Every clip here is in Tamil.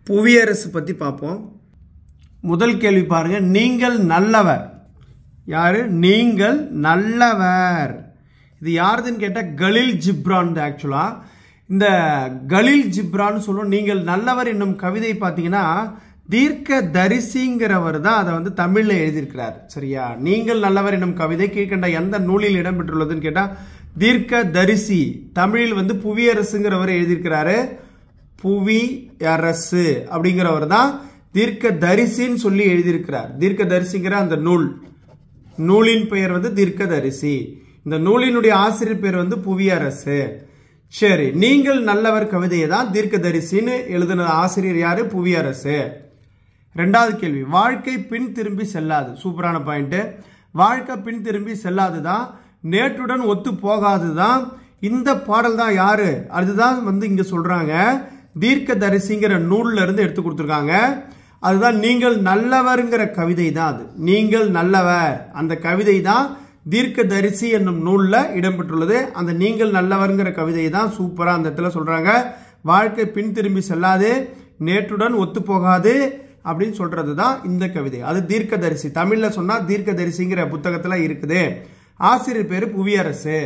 புவியரசு பற்றி பார்ப்போம் முதல் கேள்வி பாருங்க நீங்கள் நல்லவர் யாரு நீங்கள் நல்லவர் இது யாருதுன்னு கேட்டால் கலில் ஜிப்ரான் ஆக்சுவலாக இந்த கலில் ஜிப்ரான் சொல்லுவோம் நீங்கள் நல்லவர் என்னும் கவிதை பார்த்தீங்கன்னா தீர்க்க தரிசிங்கிறவர் தான் அதை வந்து தமிழில் எழுதியிருக்கிறார் சரியா நீங்கள் நல்லவர் என்னும் கவிதை கீழ்கண்ட எந்த நூலில் இடம்பெற்றுள்ளதுன்னு கேட்டால் தீர்க்க தரிசி தமிழில் வந்து புவியரசுங்கிறவர் எழுதியிருக்கிறாரு புவி அரசு அப்படிங்கிறவர் தான் தீர்க்க தரிசின்னு சொல்லி எழுதியிருக்கிறார் தீர்க்க தரிசிங்கிற அந்த நூல் நூலின் பெயர் வந்து தீர்க்க தரிசி இந்த நூலினுடைய ஆசிரியர் பேர் வந்து புவியரசு சரி நீங்கள் நல்லவர் கவிதையை தான் தீர்க்க தரிசின்னு எழுதின ஆசிரியர் யாரு புவியரசு ரெண்டாவது கேள்வி வாழ்க்கை பின் திரும்பி செல்லாது சூப்பரான பாயிண்ட் வாழ்க்கை பின் திரும்பி செல்லாது தான் நேற்றுடன் ஒத்து போகாது தான் இந்த பாடல் தான் யாரு அதுதான் வந்து இங்க சொல்றாங்க தீர்க்க தரிசிங்கிற நூல்ல இருந்து எடுத்து கொடுத்துருக்காங்க அதுதான் நீங்கள் நல்லவருங்கிற கவிதை தான் அது நீங்கள் நல்லவர் அந்த கவிதை தான் தீர்க்க தரிசி என்னும் நூல்ல இடம்பெற்றுள்ளது அந்த நீங்கள் நல்லவருங்கிற கவிதை தான் சூப்பரா அந்த இடத்துல சொல்றாங்க வாழ்க்கை பின் திரும்பி செல்லாது நேற்றுடன் ஒத்து போகாது அப்படின்னு சொல்றது தான் இந்த கவிதை அது தீர்க்க தரிசி தமிழ்ல சொன்னா தீர்க்க தரிசிங்கிற புத்தகத்துல இருக்குது ஆசிரியர் பேரு புவியரசு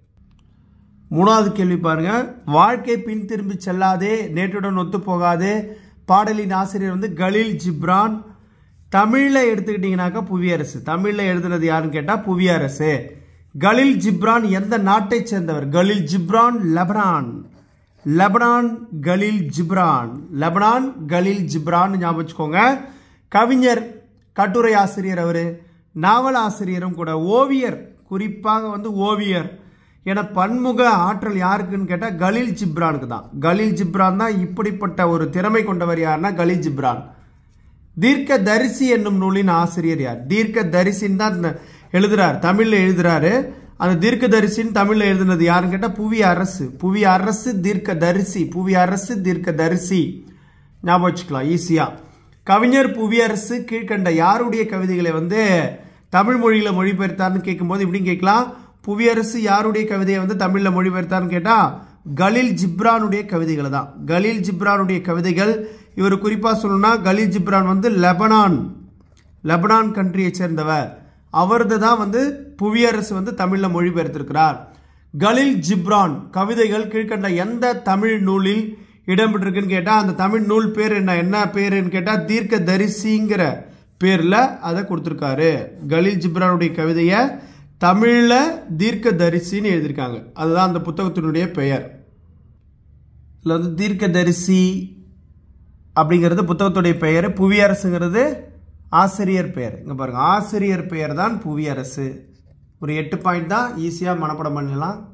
மூணாவது கேள்வி பாருங்க வாழ்க்கை பின் திரும்பி செல்லாதே நேற்றுடன் ஒத்து போகாது பாடலின் ஆசிரியர் வந்து கலீல் ஜிப்ரான் தமிழில் எடுத்துக்கிட்டிங்கனாக்கா புவியரசு தமிழில் எழுதுனது யாருன்னு கேட்டால் புவியரசு கலில் ஜிப்ரான் எந்த நாட்டை சேர்ந்தவர் Khalil Gibran Lebanon Lebanon Khalil Gibran Lebanon Khalil Gibran ஞாபகம் வச்சுக்கோங்க கவிஞர் கட்டுரை ஆசிரியர் அவர் நாவல் ஆசிரியரும் கூட ஓவியர் குறிப்பாக வந்து ஓவியர் என பன்முக ஆற்றல் யாருக்குன்னு கேட்டால் கலீல் ஜிப்ரானுக்கு தான் கலீல் ஜிப்ரான் தான் இப்படிப்பட்ட ஒரு திறமை கொண்டவர் யாருன்னா கலீல் ஜிப்ரான் தீர்க்க தரிசி என்னும் நூலின் ஆசிரியர் யார் தீர்க்க தரிசின்னு தான் இந்த எழுதுறார் தமிழ்ல எழுதுறாரு அந்த தீர்க்க தரிசின்னு தமிழ்ல எழுதுனது யாருன்னு கேட்டால் புவி அரசு புவி அரசு தீர்க்க தரிசி புவி அரசு தீர்க்க தரிசி ஞாபகம் வச்சுக்கலாம் ஈஸியா கவிஞர் புவியரசு கீழ்கண்ட யாருடைய கவிதைகளை வந்து தமிழ் மொழியில மொழிபெயர்த்தார்னு கேட்கும்போது இப்படின்னு கேட்கலாம் புவியரசு யாருடைய கவிதையை வந்து தமிழ்ல மொழிபெயர்த்தார்னு கேட்டா கலீல் ஜிப்ரானுடைய கவிதைகளை தான் கலீல் ஜிப்ரானுடைய கவிதைகள் இவர் குறிப்பாக சொல்லணும்னா கலீல் ஜிப்ரான் வந்து லெபனான் லெபனான் கண்ட்ரியை சேர்ந்தவர் அவரது தான் வந்து புவியரசு வந்து தமிழில் மொழிபெயர்த்திருக்கிறார் கலீல் ஜிப்ரான் கவிதைகள் கீழ்கண்ட எந்த தமிழ் நூலில் இடம்பெற்றிருக்குன்னு கேட்டால் அந்த தமிழ் நூல் பேர் என்ன என்ன பேருன்னு கேட்டால் தீர்க்க தரிசிங்கிற பேரில் அதை கொடுத்துருக்காரு கலீல் ஜிப்ரானுடைய கவிதையை தமிழில் தீர்க்க தரிசின்னு எழுதியிருக்காங்க அதுதான் அந்த புத்தகத்தினுடைய பெயர் இதில் வந்து தீர்க்க தரிசி அப்படிங்கிறது புத்தகத்துடைய பெயர் புவியரசுங்கிறது ஆசிரியர் பெயர் இங்கே பாருங்கள் ஆசிரியர் பெயர் தான் புவியரசு ஒரு எட்டு பாயிண்ட் தான் ஈஸியாக மனப்படம் பண்ணலாம்